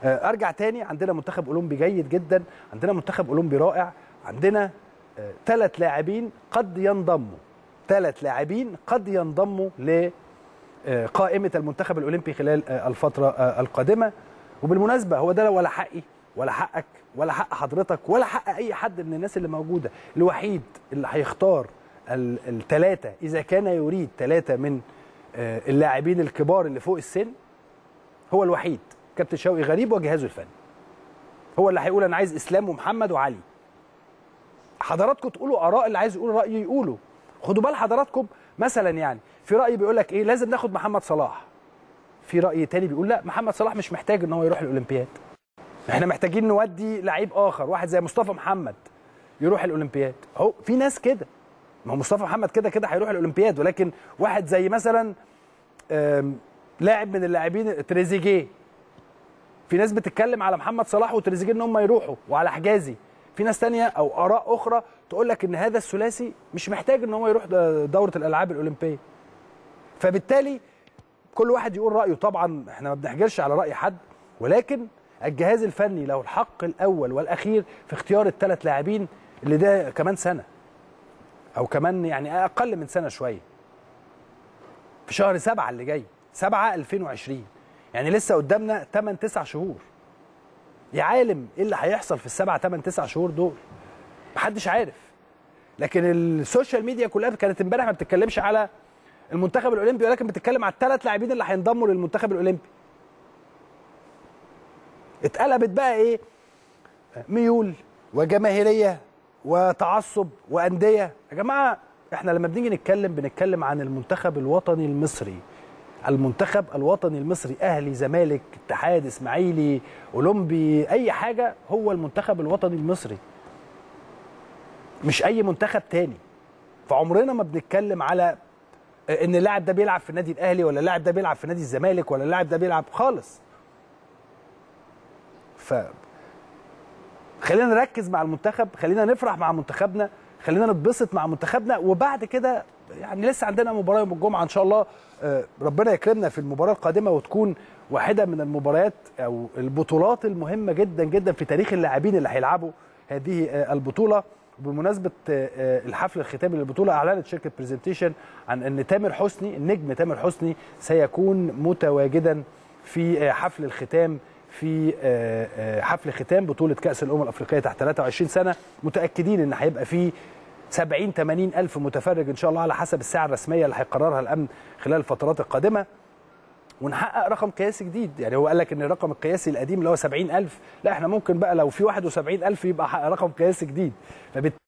آه، ارجع تاني عندنا منتخب اولمبي جيد جدا عندنا منتخب اولمبي رائع عندنا ثلاث لاعبين قد ينضموا ثلاث لاعبين قد ينضموا لقائمه المنتخب الاولمبي خلال آه، الفتره آه، القادمه وبالمناسبه هو ده ولا حقي ولا حقك ولا حق حضرتك ولا حق اي حد من الناس اللي موجوده الوحيد اللي هيختار الثلاثه اذا كان يريد ثلاثه من آه، اللاعبين الكبار اللي فوق السن هو الوحيد كابتن شوقي غريب وجهازه الفني هو اللي هيقول انا عايز اسلام ومحمد وعلي حضراتكم تقولوا اراء اللي عايز يقول رايه يقوله خدوا بال حضراتكم مثلا يعني في راي بيقول لك ايه لازم ناخد محمد صلاح في راي تاني بيقول لا محمد صلاح مش محتاج ان هو يروح الاولمبياد احنا محتاجين نودي لعيب اخر واحد زي مصطفى محمد يروح الاولمبياد اهو في ناس كده ما هو مصطفى محمد كده كده هيروح الاولمبياد ولكن واحد زي مثلا آم، لاعب من اللاعبين تريزيجيه في ناس بتتكلم على محمد صلاح وتريزيجيه ان هم يروحوا وعلى حجازي في ناس تانية او اراء اخرى تقول لك ان هذا الثلاثي مش محتاج ان هو يروح د- دوره الالعاب الاولمبيه فبالتالي كل واحد يقول رايه طبعا احنا ما بنحجرش على راي حد ولكن الجهاز الفني له الحق الاول والاخير في اختيار الثلاث لاعبين اللي ده كمان سنه او كمان يعني اقل من سنه شويه في شهر سبعة اللي جاي سبعة 2020 يعني لسه قدامنا 8 9 شهور يا عالم ايه اللي هيحصل في السبعة 8 9 شهور دول محدش عارف لكن السوشيال ميديا كلها كانت امبارح ما بتتكلمش على المنتخب الاولمبي ولكن بتتكلم على الثلاث لاعبين اللي هينضموا للمنتخب الاولمبي اتقلبت بقى ايه ميول وجماهيريه وتعصب وانديه يا جماعه احنا لما بنيجي نتكلم بنتكلم عن المنتخب الوطني المصري المنتخب الوطني المصري اهلي زمالك اتحاد اسماعيلي اولمبي اي حاجه هو المنتخب الوطني المصري مش اي منتخب تاني فعمرنا ما بنتكلم على ان اللاعب ده بيلعب في النادي الاهلي ولا اللاعب ده بيلعب في نادي الزمالك ولا اللاعب ده بيلعب خالص ف خلينا نركز مع المنتخب خلينا نفرح مع منتخبنا خلينا نتبسط مع منتخبنا وبعد كده يعني لسه عندنا مباراه يوم الجمعه ان شاء الله آه، ربنا يكرمنا في المباراه القادمه وتكون واحده من المباريات او البطولات المهمه جدا جدا في تاريخ اللاعبين اللي هيلعبوا هذه آه، البطوله بمناسبه آه، آه، الحفل الختامي للبطوله اعلنت شركه برزنتيشن عن ان تامر حسني النجم تامر حسني سيكون متواجدا في آه، حفل الختام في آه، آه، حفل ختام بطوله كاس الامم الافريقيه تحت 23 سنه متاكدين ان هيبقى فيه 70 80 الف متفرج ان شاء الله على حسب الساعه الرسميه اللي هيقررها الامن خلال الفترات القادمه ونحقق رقم قياسي جديد يعني هو قال لك ان الرقم القياسي القديم اللي هو 70000 لا احنا ممكن بقى لو في 71000 يبقى حقق رقم قياسي جديد فبالتالي